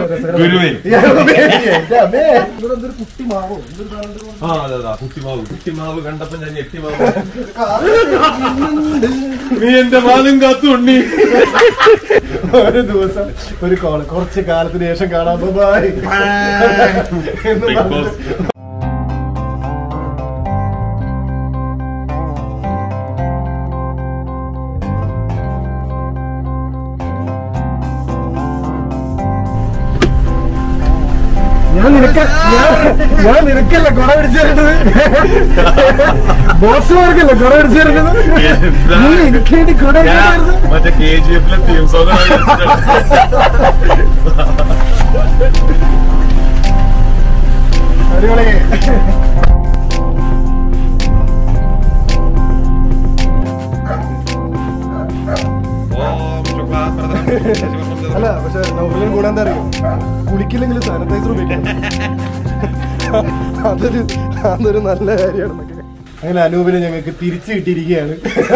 ഗുരുവേ. എന്റെ അമ്മേ ഇവിടെ എന്തൊരു കുട്ടി മാവോ എന്തൊരു സാധനം ഉണ്ട്? ആ അതെ അതെ കുട്ടിമാവ് കുട്ടിമാവ് കണ്ടപ്പോ ഞാൻ ഞെട്ടിമാവ് നീ എന്റെ വാലും കാത്തു ഉണ്ണി ഒരു ദിവസം ഒരു കോള് കുറച്ച് കാലത്തിന് ശേഷം കാണാൻ ബൈ എന്ന് Big പറഞ്ഞിട്ട് boss. ഞാൻ നിനക്ക് ഞാൻ- ഞാൻ നിനക്കല്ല കുട പിടിച്ചു തരേണ്ടത് ബോസുമാർക്കല്ല കുട പിടിച്ചു തരേണ്ടത് നീ എനിക്ക് വേണ്ടി കുട ഞാൻ പിടിച്ചു മറ്റേ കെ ജി എഫിലെ തീം സോങ് അടിപൊളി അല്ല പക്ഷെ നൗഫലിന് കൂടെ എന്താ അറിയോ കുളിക്കില്ലെങ്കിൽ സാനിറ്റൈസർ ഉപയോഗിക്കണം അതൊരു അതൊരു നല്ല കാര്യമാണ് അങ്ങനെ അനൂപിനെ ഞങ്ങൾക്ക് തിരിച്ചു കിട്ടിയിരിക്കുകയാണ്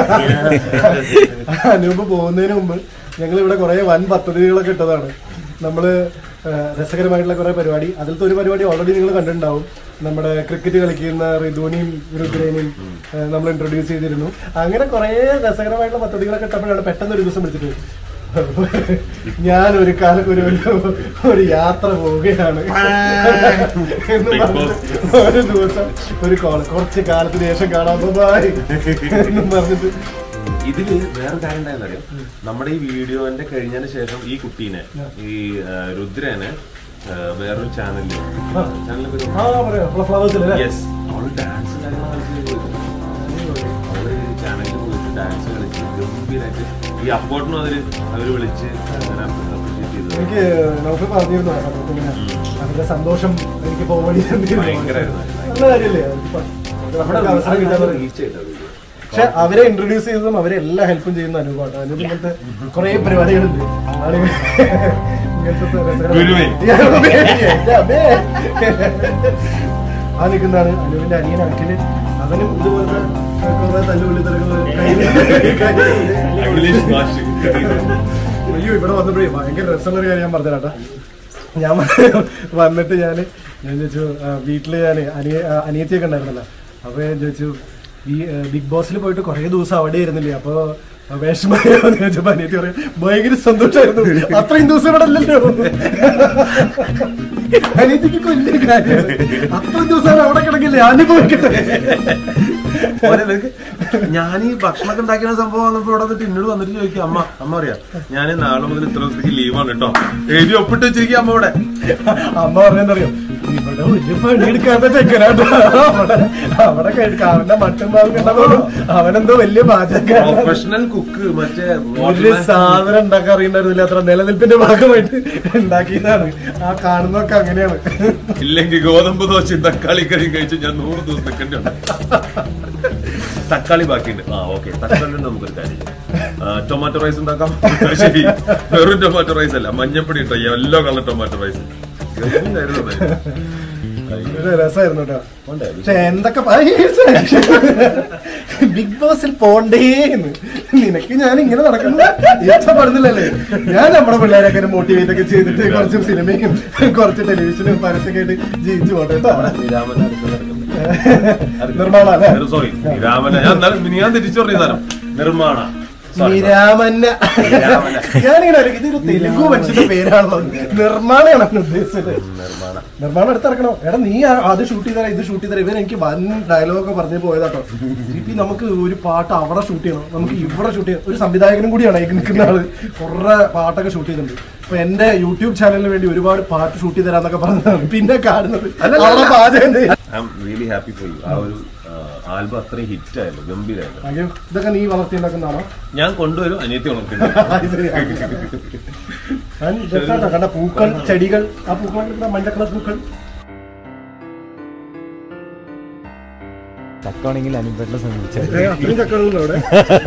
അനൂപ് പോകുന്നതിന് മുമ്പ് ഞങ്ങൾ ഇവിടെ കുറെ വൻ പദ്ധതികളൊക്കെ ഇട്ടതാണ് നമ്മള് ആ, രസകരമായിട്ടുള്ള കുറെ പരിപാടി അതിലത്തെ ഒരു പരിപാടി ഓൾറെഡി നിങ്ങൾ കണ്ടിട്ടുണ്ടാവും നമ്മുടെ ക്രിക്കറ്റ് കളിക്കുന്ന ഋതുവിനെയും രുദ്രേനെയും നമ്മൾ ഇൻട്രൊഡ്യൂസ് ചെയ്തിരുന്നു അങ്ങനെ കുറെ രസകരമായിട്ടുള്ള പദ്ധതികളൊക്കെ ഇട്ടപ്പോഴാണ് പെട്ടെന്ന് ഒരു ദിവസം വിളിച്ചിട്ട് ഞാൻ ഒരു കാലം ഒരു ഒരു- ഒരു യാത്ര പോവുകയാണ് എന്ന് Big പറഞ്ഞിട്ട് ഒരു ദിവസം ഒരു കോള് കുറച്ച് കാലത്തിന് ശേഷം കാണാൻ ബൈ എന്ന് പറഞ്ഞിട്ട് ഇതില് വേറെ കാര്യം ഉണ്ടായെന്നറിയോ നമ്മുടെ ഈ വീഡിയോന്റെ കഴിഞ്ഞതിന് ശേഷം ഈ കുട്ടീനെ ഈ ആ, രുദ്രനെ ആ, വേറൊരു ചാനലിൽ ചാനലിൽ പേര് ആ പറയാം ഫ്ലവേഴ്സിൽ യെസ് അവള് ഡാൻസ് അവള് ചാനലിൽ പോയിട്ട് ഡാൻസ് കളിച്ച് ഗംഭീരായിട്ട് ഈ അപ്പോട്ടിനും അതില് അവര് വിളിച്ച് അങ്ങനെ appreciate ചെയ്തത്. എനിക്ക് നൗഫി പറഞ്ഞിരുന്നു സമയത്ത് ഇങ്ങനെ അതിന്റെ സന്തോഷം എനിക്ക് പോകണി ഭയങ്കരായിരുന്നു. നല്ല കാര്യല്ലേ അതിപ്പോ നമ്മുടെ അവസരം കിട്ടാൻ തുടങ്ങി. reach ആയിട്ടാ video. പക്ഷെ അവരെ ഇൻട്രൊഡ്യൂസ് ചെയ്തതും അവരെ എല്ലാ ഹെൽപ്പും ചെയ്യുന്ന അനുഭവമാണ് അനുഭവം ഇങ്ങനത്തെ കുറെ പരിപാടികളുണ്ട് ആളുകൾ ഇങ്ങനത്തെ രസകരമായ- ഗുരുവേ. എന്റെ അമ്മേ. ആ നിൽക്കുന്നതാണ് അനുവിന്റെ അനിയൻ അഖില് അവനും ഇതുപോലത്തെ കുറെ തല്ലുപള്ളി ഇംഗ്ലീഷ് ഭാഷ അയ്യോ ഇവിടെ വന്നപ്പോഴേ ഭയങ്കര രസമുള്ള ഒരു കാര്യം ഞാൻ പറഞ്ഞുതരാട്ടാ ഞാൻ വ- വന്നിട്ട് ഞാൻ ഞാൻ ചോദിച്ചു ആ, വീട്ടില് ഞാൻ അനിയ ആ, അനിയത്തിയൊക്കെ ഉണ്ടായിരുന്നല്ലോ അപ്പൊ ഞാൻ ചോദിച്ചു ഈ ആ, ബിഗ് ബോസിൽ പോയിട്ട് കുറെ ദിവസം അവിടെ ഇരുന്നില്ലേ അപ്പൊ വിഷമമായോന്ന് ചോദിച്ചപ്പോ അനിയത്തി പറയും ഭയങ്കര സന്തോഷമായിരുന്നു അത്രയും ദിവസം ഇവിടെ അല്ലല്ലോ അനിയത്തിക്ക് കൊല്ലൊരു കാര്യമാണ് അത്രയും ദിവസം അവിടെ കിടക്കില്ലേ അനുഭവിക്കട്ടെ മോനെ നിനക്ക് ഞാൻ ഈ ഭക്ഷണമൊക്കെ ഉണ്ടാക്കുന്ന സംഭവം വന്നപ്പോ ഇവിടെ വന്നിട്ട് എന്നോട് വന്നിട്ട് ചോദിക്കും അമ്മ അമ്മ അറിയാം ഞാൻ നാളെ മുതൽ ഇത്ര ദിവസത്തേക്ക് ലീവാണ് കേട്ടോ എഴുതി ഒപ്പിട്ട് വെച്ചിരിക്കും അമ്മ ഇവിടെ അമ്മ പറഞ്ഞെന്തറിയോ ഇവിടെ വലിയ പണിയെടുക്കാത്ത ചെക്കനാട്ടോ അവിടെ അവിടെ കഴിക്ക അവന്റെ മട്ടും പാവം കണ്ടപ്പോ അവനെന്തോ വലിയ പാചകക്കാരൻ പ്രൊഫഷണൽ കുക്ക് മറ്റേ ഒരു സാധനം ഉണ്ടാക്കാൻ അറിയണ്ടായിരുന്നില്ല അത്ര നിലനിൽപ്പിന്റെ ഭാഗമായിട്ട് ഉണ്ടാക്കിയതാണ് ആ കാണുന്നതൊക്കെ അങ്ങനെയാണ് ഇല്ലെങ്കിൽ ഗോതമ്പ് ദോശയും തക്കാളി കറിയും കഴിച്ച് ഞാൻ നൂറ് ദിവസം നിൽക്കേണ്ടി തക്കാളി ബാക്കിയുണ്ട് ആ ഓക്കെ തക്കാളി ഉണ്ട് നമുക്കൊരു കാര്യം ചെയ്യാം. ആ, ടൊമാറ്റോ റൈസ് ഉണ്ടാക്കാം ശരി വെറും ടൊമാറ്റോ റൈസ് അല്ല മഞ്ഞപ്പൊടി ഇട്ടോ യെല്ലോ കളർ ടൊമാറ്റോ റൈസ് ഒരു രസമായിരുന്നു കേട്ടോ പക്ഷെ എന്തൊക്കെ ബിഗ് ബോസിൽ പോണ്ടേന്ന് നിനക്ക് ഞാൻ ഇങ്ങനെ നടക്കുന്നത് ഇഷ്ടപ്പെടുന്നില്ലല്ലേ ഞാൻ നമ്മുടെ പിള്ളേരൊക്കെ മോട്ടിവേറ്റ് ഒക്കെ ചെയ്തിട്ട് കുറച്ച് സിനിമയും കുറച്ച് ടെലിവിഷനും പരസ്യമൊക്കെ ആയിട്ട് ജീവിച്ചു പോട്ടെ കേട്ടോ നിർമ്മാണ അല്ലേ സോറി രാമന ഞാൻ എന്നാലും ഞാൻ തിരിച്ചു പറഞ്ഞ സാധനം നിർമ്മാണ Sorry, sorry. നിരാമന്ന നിരാമന്ന. ഞാനിങ്ങനെ ആലോചിക്കും, ഇതൊരു തെലുഗു മനുഷ്യന്റെ പേരാണല്ലോ നിർമ്മാണയാണ് അവൻ ഉദ്ദേശിച്ചത് നിർമ്മാണ നിർമ്മാണം എടുത്തിറക്കണോ എടാ നീ ആ- അത് ഷൂട്ട് ചെയ്തരാ ഇത് ഷൂട്ട് ചെയ്തരാ ഇവൻ എനിക്ക് വൻ ഡയലോഗൊക്കെ പറഞ്ഞു പോയതാട്ടോ ഇപ്പൊ നമുക്ക് ഒരു പാട്ട് അവിടെ ഷൂട്ട് ചെയ്യണം നമുക്ക് ഇവിടെ ഷൂട്ട് ചെയ്യണം ഒരു സംവിധായകനും കൂടിയാണ് ഈ നിൽക്കുന്ന ആള് കുറെ പാട്ടൊക്കെ ഷൂട്ട് ചെയ്തിട്ടുണ്ട് അപ്പൊ എന്റെ യൂട്യൂബ് ചാനലിന് വേണ്ടി ഒരുപാട് പാട്ട് ഷൂട്ട് ചെയ്ത് തരാന്നൊക്കെ പറഞ്ഞതാണ് പിന്നെ കാണുന്നത് അവിടെ പാചകം ചെയ്യാൻ. I am really happy for you ആ ഒരു ആൽബം അത്രയും ഹിറ്റ് ആയിരുന്നു ഗംഭീരായിരുന്നു അയ്യോ ഇതൊക്കെ നീ വളർത്തിയുണ്ടാക്കുന്നതാണോ ഞാൻ കൊണ്ടുവരും അനിയത്തി ഉണർത്തുന്നു അത് ശരി. ഞാൻ രസാട്ടോ. കണ്ട പൂക്കൾ ചെടികൾ ആ പൂക്കൾ മഞ്ഞ കളർ പൂക്കൾ ചക്കമാണെങ്കിൽ അനുപേട്ടിനെ സംബന്ധിച്ചത് ഏ, അത്രയും ചക്കളുണ്ടോ അവിടെ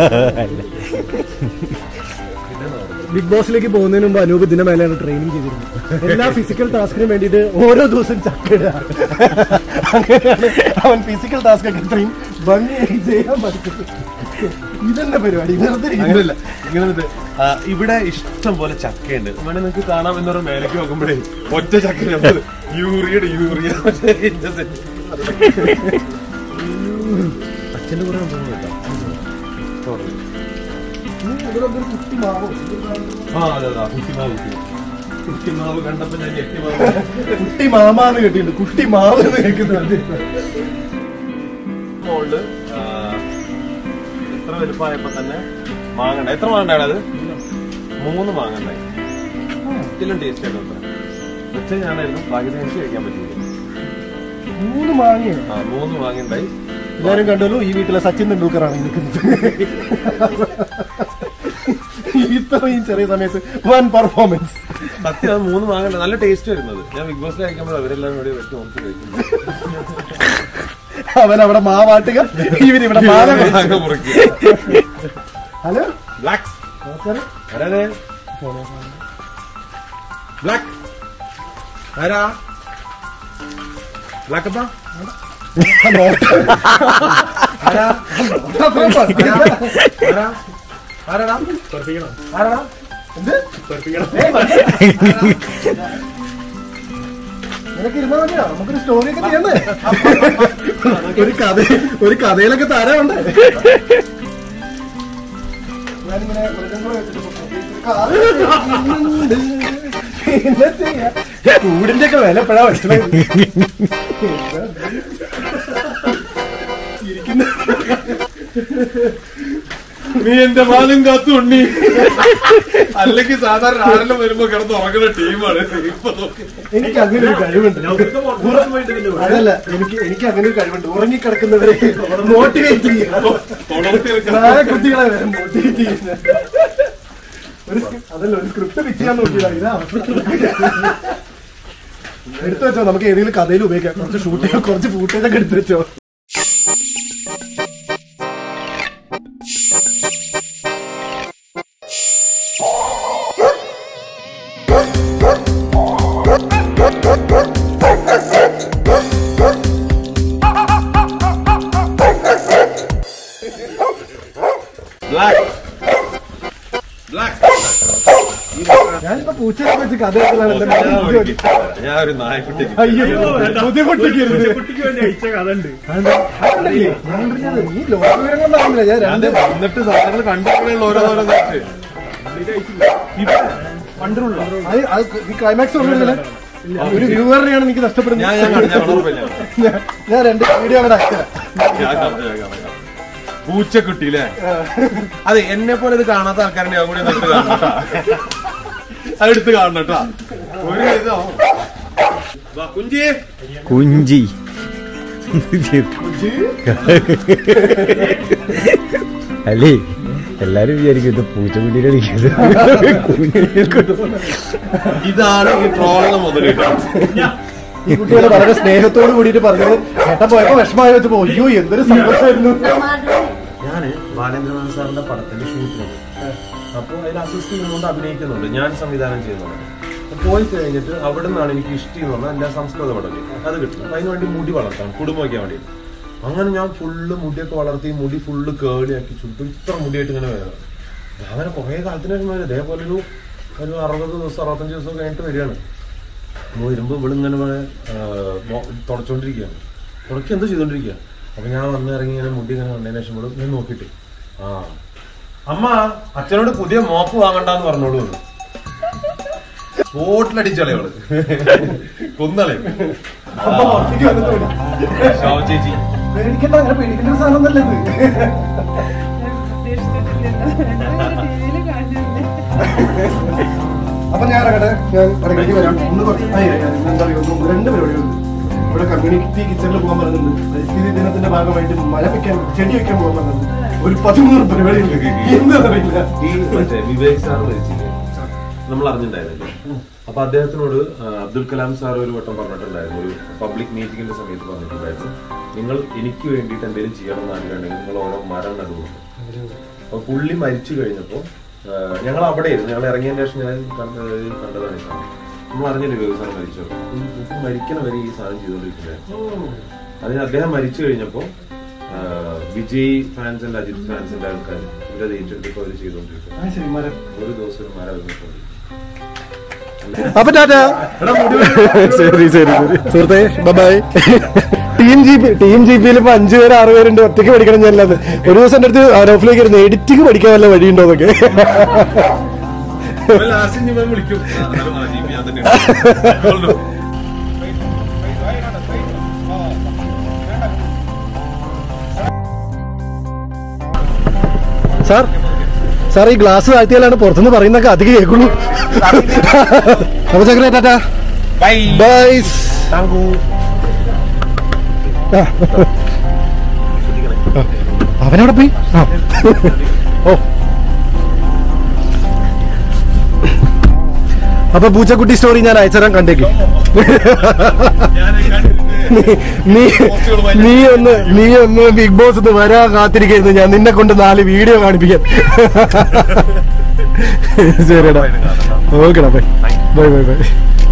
ബിഗ് ബോസിലേക്ക് പോകുന്നതിന് മുമ്പ് അനൂപ് ഇതിന്റെ മേലെയാണ് ട്രെയിനിങ് ചെയ്തിരുന്നത് എല്ലാ ഫിസിക്കൽ ടാസ്കിനും വേണ്ടിയിട്ട് ഓരോ ദിവസം ചക്കിടുക അങ്ങനെയാണ് അവൻ ഫിസിക്കൽ ടാസ്ക് ഒക്കെ ഇത്രയും ഭംഗിയായി ചെയ്യാൻ പഠിച്ചത് ഇതെന്നെ പരിപാടി വെറുതെ ഇരിക്കുന്നു. അങ്ങനെയല്ല ഇങ്ങനെ വന്നിട്ട്, ആ, ഇവിടെ ഇഷ്ടം പോലെ ചക്കയുണ്ട് വേണേ നിങ്ങൾക്ക് കാണാം എന്ന് പറഞ്ഞ മേലേക്ക് നോക്കുമ്പോഴേ ഒറ്റ ചക്ക യൂറിയുടെ യൂറിയ അച്ഛന്റെ കൂടെ ഉം, ഇതിലൊക്കെ ഒരു കുട്ടി മാവോ ആ അതെ അതെ കുട്ടിമാവ് കുട്ടിമാവ് കണ്ടപ്പോ ഞാൻ ഞെട്ടിമാവ് കുട്ടി മാമാന്ന് കേട്ടിട്ടുണ്ട് കുട്ടി മാവ് എന്ന് കേൾക്കുന്നത് മോളില് ആ, എത്ര വലുപ്പമായപ്പോ തന്നെ മാങ്ങണ്ട എത്ര മാങ്ങണ്ടാണ് അത് മൂന്ന് മാങ്ങണ്ടായി ഇതിലും ടേസ്റ്റ് ആയിരുന്നു അത്ര വെച്ച ഞാനായിരുന്നു ബാക്കി എനിക്ക് കഴിക്കാൻ പറ്റില്ല മൂന്ന് മാങ്ങയാണ് ആ മൂന്ന് മാങ്ങണ്ടായി എല്ലാരും കണ്ടല്ലോ ഈ വീട്ടിലെ സച്ചിൻ തെണ്ടുൽക്കറാണ് ഈ നിൽക്കുന്നത് ഇത്രയും ചെറിയ സമയത്ത് വൺ പെർഫോമൻസ് സത്യം അത് മൂന്ന് മാങ്ങണ്ട നല്ല ടേസ്റ്റ് വരുന്നത് ഞാൻ ബിഗ് ബോസിൽ കഴിക്കുമ്പോൾ അവരെല്ലാം കൂടി വെച്ച് നോക്കി കഴിക്കുന്നു അവൻ അവിടെ മാവാട്ടുക ഇവരിവിടെ മാല മാങ്ങ മുറിക്കുക ഹലോ ബ്ലാക്ക് നമസ്കാരം ആരാണ് ബ്ലാക്ക് ആരാ ബ്ലാക്ക് അപ്പാ ആരാ ആരാ ആരാടാ ആരാടാ എന്ത് നിനക്ക് ഇരുന്നാ മതിയോ നമുക്കൊരു സ്റ്റോറി ഒക്കെ ചെയ്യണ്ടേ ഒരു കഥ ഒരു കഥയിലൊക്കെ തരാറുണ്ട് ഞാനിങ്ങനെ മൃഗങ്ങളെ വെച്ചിട്ട് കാലുണ്ട്. എന്താ ചെയ്യാ? കൂടിന്റെ ഒക്കെ വില എപ്പോഴാ വെച്ചത് ഇരിക്കുന്ന നീ എന്റെ മാനം കാത്തു ഉണ്ണി അല്ലെങ്കിൽ സാധാരണ ആരെല്ലാം വരുമ്പോ കിടന്ന് ഉറങ്ങുന്ന ടീമാണ് ഇപ്പൊ നോക്ക്. എനിക്ക് അങ്ങനെ ഒരു കഴിവുണ്ട് അതല്ല എനിക്ക് എനിക്ക് അങ്ങനെ ഒരു കഴിവുണ്ട് ഉറങ്ങിക്കിടക്കുന്നവരെ മോട്ടിവേറ്റ് ചെയ്യുക തുടർത്തി വെക്കണം. കുട്ടികളെ വരെ മോട്ടിവേറ്റ് ചെയ്യുന്ന ഒരു സ്ക്രി- അതല്ല ഒരു സ്ക്രിപ്റ്റ് പിച്ച് ചെയ്യാൻ നോക്കിയതാ ഇതാ എടുത്തു വെച്ചോ നമുക്ക് ഏതെങ്കിലും കഥയിൽ ഉപയോഗിക്കാം കുറച്ച് ഷൂട്ടിങ് കുറച്ച് ഫൂട്ടേജ് ഒക്കെ എടുത്തു വെച്ചോ ബ്ലാക്ക് ബ്ലാക്ക് ഞാനിപ്പോ പൂച്ചയെ വെച്ച് കഥ എടുക്കലാണ് എന്റെ ഞാൻ മനസ്സിൽ ഒരുക്കി തരാം. ഞാൻ ഒരു നായ്ക്കുട്ടി അയ്യോ ബുദ്ധിമുട്ടിക്കരുത് കുട്ടിക്ക് വേണ്ടി അയച്ച കഥ ഉണ്ട് അതല്ലേ? ഞാൻ പറഞ്ഞത് ഈ ലോകവിവരം കൊണ്ടാകുന്നില്ല ഞാൻ ഞാൻ രണ്ട് ദേ വന്നിട്ട് സാധനങ്ങൾ കണ്ടിട്ടുള്ള ഓരോന്നോരോ നേരത്തെ അത് അത് ഈ ക്ലൈമാക്സ് ഒന്നുമില്ല ഒരു വ്യൂവറിനെയാണ് എനിക്ക് നഷ്ടപ്പെടുന്നത് ഞാൻ ഞാൻ കാണും, ഞാൻ ഉറപ്പില്ല ഞാൻ- ഞാൻ രണ്ട് വീഡിയോ അവിടെ അയച്ചുതരാം. ഞാൻ കാണാം, ഞാൻ കാണാം, ഞാൻ കാണാം. പൂച്ചക്കുട്ടി അല്ലേ അതെ എന്നെ പോലെ ഇത് കാണാത്ത ആൾക്കാരെ ഞാൻ കൂടി ഒന്ന് എടുത്ത് കാണട്ടാ അതെടുത്ത് കാണട്ടാ ഒരു ഇതോ വാ, കുഞ്ചി കുഞ്ചി അല്ലേ എല്ലാരും വിചാരിക്കും ഇത് പൂച്ചക്കുട്ടിയുടെ ഇതാണ് ഈ ട്രോളിന് മുതൽ ഈ കുട്ടികൾ വളരെ സ്നേഹത്തോട് കൂടിയിട്ട് പറഞ്ഞത് ഏട്ടൻ പോയപ്പോ വിഷമമായി വെച്ചപ്പോ അയ്യോ എന്തൊരു സന്തോഷമായിരുന്നു ഞാന് ബാലേന്ദ്രനാഥ് സാറിന്റെ പടത്തിന്റെ ഷൂട്ടിനുണ്ട് അപ്പോൾ അതിൽ അസിസ്റ്റ് ചെയ്യുന്നതുകൊണ്ട് അഭിനയിക്കുന്നുണ്ട് ഞാൻ സംവിധാനം ചെയ്യുന്നുണ്ട് അപ്പൊ പോയി കഴിഞ്ഞിട്ട് അവിടെ നിന്നാണ് എനിക്ക് ഇഷ്ടം എന്ന് പറഞ്ഞാൽ എന്റെ സംസ്കൃത പടം അത് കിട്ടും അപ്പൊ അതിന് വേണ്ടി മുടി വളർത്താൻ കുടുംബം വയ്ക്കാൻ വേണ്ടി അങ്ങനെ ഞാൻ ഫുള്ള് മുടിയൊക്കെ വളർത്തി മുടി ഫുള്ള് കേളിയാക്കി ചുട്ടും ഇത്ര മുടിയായിട്ട് ഇങ്ങനെ വരാം അങ്ങനെ കുറെ കാലത്തിന് ശേഷം വരും ഇതേപോലെ ഒരു ഒരു അറുപത് ദിവസം അറുപത്തഞ്ച് ദിവസം കഴിഞ്ഞിട്ട് വരികയാണ് അപ്പോൾ വരുമ്പോൾ ഇവളിങ്ങനെ ആ, മോ- തുടച്ചോണ്ടിരിക്കുകയാണ് തുടക്കി എന്താ ചെയ്തോണ്ടിരിക്കുക അപ്പൊ ഞാൻ വന്ന് ഇറങ്ങി ഇങ്ങനെ മുടി ഇങ്ങനെ വന്നതിന് ശേഷം ഇവിടെ ഞാൻ നോക്കിയിട്ട് ആ അമ്മ അച്ഛനോട് പുതിയ മോപ്പ് വാങ്ങണ്ടെന്ന് പറഞ്ഞോളൂ എന്ന്. ബോട്ടിലടിച്ചളെ അവള് കൊന്നളെ അപ്പൊ പുറത്തേക്ക് വന്നിട്ടുണ്ട് ശോഭ ചേച്ചി പേടിക്കണ്ട അങ്ങനെ പേടിക്കേണ്ട ഒരു സാധനം ഒന്നല്ല ഇത് അപ്പൊ ഞാൻ ഇറങ്ങട്ടെ ഞാൻ ഇടയ്ക്ക് വരാം ഒന്ന് കുറച്ച് ആ, ഇല്ല, ഞാൻ എന്താ പറയുക ഒന്ന് രണ്ട് പരിപാടികളുണ്ട് ഇവിടെ കമ്മ്യൂണിറ്റി കിച്ചണിൽ പോകാൻ പറഞ്ഞിട്ടുണ്ട് പരിസ്ഥിതി ദിനത്തിന്റെ ഭാഗമായിട്ട് മഴ വെക്കാൻ ചെടി വെക്കാൻ പോകാൻ പറഞ്ഞിട്ടുണ്ട് ഒരു പതിമൂന്ന് പരിപാടിയുണ്ട് എന്താണെന്നറിയില്ല ഈ മറ്റേ വിവേക് സാർ മരിച്ചില്ലേ നമ്മൾ അറിഞ്ഞിട്ടുണ്ടായിരുന്നില്ലേ അപ്പൊ അദ്ദേഹത്തിനോട് ആ, അബ്ദുൽ കലാം സാർ ഒരു വട്ടം പറഞ്ഞിട്ടുണ്ടായിരുന്നു ഒരു പബ്ലിക് മീറ്റിംഗിന്റെ സമയത്ത് പറഞ്ഞിട്ടുണ്ടായിരുന്നു നിങ്ങൾ എനിക്ക് വേണ്ടിയിട്ട് എന്തെങ്കിലും ചെയ്യണം എന്ന് ആഗ്രഹമുണ്ടെങ്കിൽ നിങ്ങൾ ഓരോ മരം നടുന്നുണ്ട് അപ്പൊ പുള്ളി മരിച്ചു കഴിഞ്ഞപ്പോ ആ, ഞങ്ങൾ അവിടെ ആയിരുന്നു ഞങ്ങൾ ഇറങ്ങിയതിന് ശേഷം ഞാൻ കണ്ട- കണ്ടതാണ് ഈ സാധനം നമ്മൾ അറിഞ്ഞില്ലേ വിവേക് സാർ മരിച്ചു ഈ പുള്ളി മരിക്കണ വരെ ഈ സാധനം ചെയ്തുകൊണ്ടിരിക്കുന്നത് അതിന് അദ്ദേഹം മരിച്ചു കഴിഞ്ഞപ്പോ ആ, ആ, വിജയ് ഫാൻസിന്റെ അജിത് ഫാൻസിന്റെ ആൾക്കാർ ഇവരത് ഏറ്റെടുത്തിട്ട് അവർ ചെയ്തുകൊണ്ടിരിക്കും ആ ശരി മരം ഒരു ദിവസം ഒരു മരം വന്നിട്ടുണ്ട് അപ്പൊ ടാറ്റ ശരി ശരി ശരി സുഹൃത്തെ bye team G P team G പിയിൽ ഇപ്പൊ അഞ്ചു പേര് ആറ് പേരുണ്ട് ഒറ്റയ്ക്ക് പഠിക്കണം ഞാനത് ഒരു ദിവസം എന്റെ അടുത്ത് ഓഫിലേക്ക് ഇരുന്ന് എഡിറ്റിംഗ് പഠിക്കാൻ വല്ല വഴിയുണ്ടോ എന്നൊക്കെ ലാസ്റ്റ് ഞാൻ വിളിക്കും ആ, എന്നാലും ആ, ജീപ്പ് ഞാൻ തന്നെ സാർ സാർ ഈ ഗ്ലാസ് താഴ്ത്തിയാലാണ് പുറത്തുനിന്ന് പറയുന്നൊക്കെ അധികം കേൾക്കുള്ളൂ അപ്പൊ ചക്ര ടാറ്റ ബൈ ബൈ അവനവിടെ പോയി ആ. ഓ അപ്പൊ പൂച്ചക്കുട്ടി സ്റ്റോറി ഞാൻ അയച്ചുതരാൻ കണ്ടേക്ക് നീ- നീ നീ ഒന്ന് നീ ഒന്ന് ബിഗ് ബോസ് ഒന്ന് വരാൻ കാത്തിരിക്കരുത് ഞാൻ നിന്നെ കൊണ്ട് നാല് വീഡിയോ കാണിപ്പിക്കാൻ ശരിടാ ഓക്കെടാ ബൈ ബൈ ബൈ ബൈ